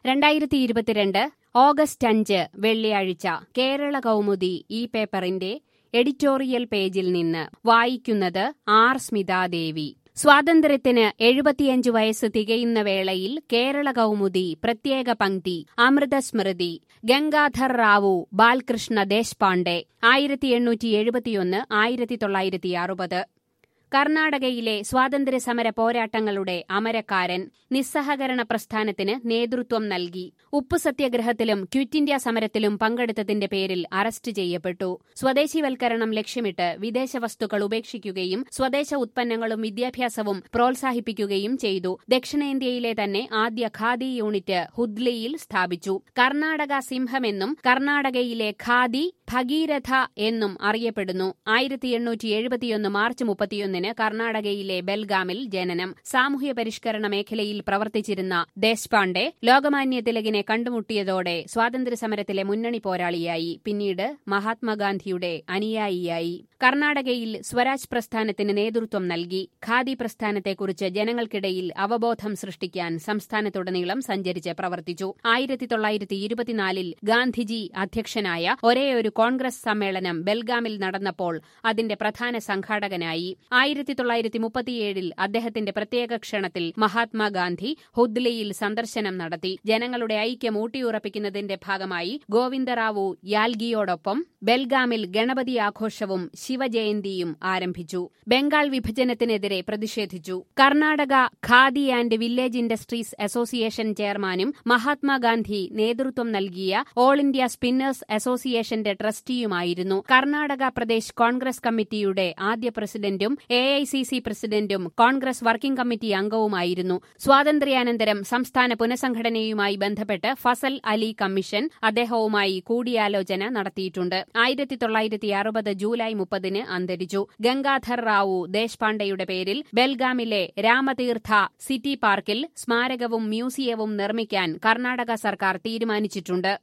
രണ്ടായിരത്തി ഇരുപത്തിരണ്ട് ഓഗസ്റ്റ് അഞ്ച് വെള്ളിയാഴ്ച കേരള കൗമുദി ഈ പേപ്പറിന്റെ എഡിറ്റോറിയൽ പേജിൽ നിന്ന് വായിക്കുന്നത് ആർ സ്മിതാദേവി സ്വാതന്ത്ര്യത്തിന് എഴുപത്തിയഞ്ച് വയസ്സ് തികയുന്ന വേളയിൽ കേരള കൗമുദി പ്രത്യേക പങ്ക്തി അമൃതസ്മൃതി ഗംഗാധർ റാവു ബാൽകൃഷ്ണ ദേശ്പാണ്ഡെ ആയിരത്തി എണ്ണൂറ്റി എഴുപത്തിയൊന്ന് ആയിരത്തി തൊള്ളായിരത്തി അറുപത് കർണാടകയിലെ സ്വാതന്ത്ര്യ സമര പോരാട്ടങ്ങളുടെ അമരക്കാരൻ നിസ്സഹകരണ പ്രസ്ഥാനത്തിന് നേതൃത്വം നൽകി ഉപ്പു സത്യാഗ്രഹത്തിലും ക്വിറ്റ് ഇന്ത്യ സമരത്തിലും പങ്കെടുത്തതിന്റെ പേരിൽ അറസ്റ്റ് ചെയ്യപ്പെട്ടു സ്വദേശിവൽക്കരണം ലക്ഷ്യമിട്ട് വിദേശ വസ്തുക്കൾ ഉപേക്ഷിക്കുകയും സ്വദേശ ഉത്പന്നങ്ങളും വിദ്യാഭ്യാസവും പ്രോത്സാഹിപ്പിക്കുകയും ചെയ്തു ദക്ഷിണേന്ത്യയിലെ തന്നെ ആദ്യ ഖാദി യൂണിറ്റ് ഹുദ്ലിയിൽ സ്ഥാപിച്ചു കർണാടക സിംഹമെന്നും കർണാടകയിലെ ഖാദി ഭഗീരഥ എന്നും അറിയപ്പെടുന്നു ആയിരത്തി എണ്ണൂറ്റി എഴുപത്തിയൊന്ന് മാർച്ച് മുപ്പത്തിയൊന്നിന് കർണാടകയിലെ ബെൽഗാമിൽ ജനനം സാമൂഹ്യ പരിഷ്കരണ മേഖലയിൽ പ്രവർത്തിച്ചിരുന്ന ദേശ്പാണ്ഡെ ലോകമാന്യ തിലകിനെ കണ്ടുമുട്ടിയതോടെ സ്വാതന്ത്ര്യസമരത്തിലെ മുന്നണി പോരാളിയായി പിന്നീട് മഹാത്മാഗാന്ധിയുടെ അനുയായിയായി കർണാടകയിൽ സ്വരാജ് പ്രസ്ഥാനത്തിന് നേതൃത്വം നൽകി ഖാദി പ്രസ്ഥാനത്തെക്കുറിച്ച് ജനങ്ങൾക്കിടയിൽ അവബോധം സൃഷ്ടിക്കാൻ സംസ്ഥാനത്തുടനീളം സഞ്ചരിച്ച് പ്രവർത്തിച്ചു ആയിരത്തി തൊള്ളായിരത്തി ഇരുപത്തിനാലിൽ ഗാന്ധിജി അധ്യക്ഷനായ ഒരേയൊരു കോൺഗ്രസ് സമ്മേളനം ബെൽഗാമിൽ നടന്നപ്പോൾ അതിന്റെ പ്രധാന സംഘാടകനായി ആയിരത്തി തൊള്ളായിരത്തി മുപ്പത്തിയേഴിൽ അദ്ദേഹത്തിന്റെ പ്രത്യേക ക്ഷണത്തിൽ മഹാത്മാഗാന്ധി ഹുദ്ലിയിൽ സന്ദർശനം നടത്തി ജനങ്ങളുടെ ഐക്യം ഊട്ടിയുറപ്പിക്കുന്നതിന്റെ ഭാഗമായി ഗോവിന്ദറാവു യാൽഗിയോടൊപ്പം ബെൽഗാമിൽ ഗണപതി ആഘോഷവും ശിവജയന്തിയും ആരംഭിച്ചു ബംഗാൾ വിഭജനത്തിനെതിരെ പ്രതിഷേധിച്ചു Karnataka Khadi and village industries association ചെയർമാനും മഹാത്മാഗാന്ധി നേതൃത്വം നൽകിയ ഓൾ ഇന്ത്യ സ്പിന്നേഴ്സ് അസോസിയേഷന്റെ ട്രസ്റ്റിയുമായിരുന്നു കർണാടക പ്രദേശ് കോൺഗ്രസ് കമ്മിറ്റിയുടെ ആദ്യ പ്രസിഡന്റും എ ഐ സി സി പ്രസിഡന്റും കോൺഗ്രസ് വർക്കിംഗ് കമ്മിറ്റി അംഗവുമായിരുന്നു സ്വാതന്ത്ര്യാനന്തരം സംസ്ഥാന പുനഃസംഘടനയുമായി ബന്ധപ്പെട്ട് ഫസൽ അലി കമ്മീഷൻ അദ്ദേഹവുമായി കൂടിയാലോചന നടത്തിയിട്ടുണ്ട് ആയിരത്തി തൊള്ളായിരത്തി അറുപത് ജൂലൈ മുപ്പതിന് അന്തരിച്ചു ഗംഗാധർ റാവു ദേശ്പാണ്ഡെയുടെ പേരിൽ ബെൽഗാമിലെ രാമതീർത്ഥ സിറ്റി പാർക്കിൽ സ്മാരകവും മ്യൂസിയവും നിർമ്മിക്കാൻ കർണാടക സർക്കാർ തീരുമാനിച്ചിട്ടുണ്ട്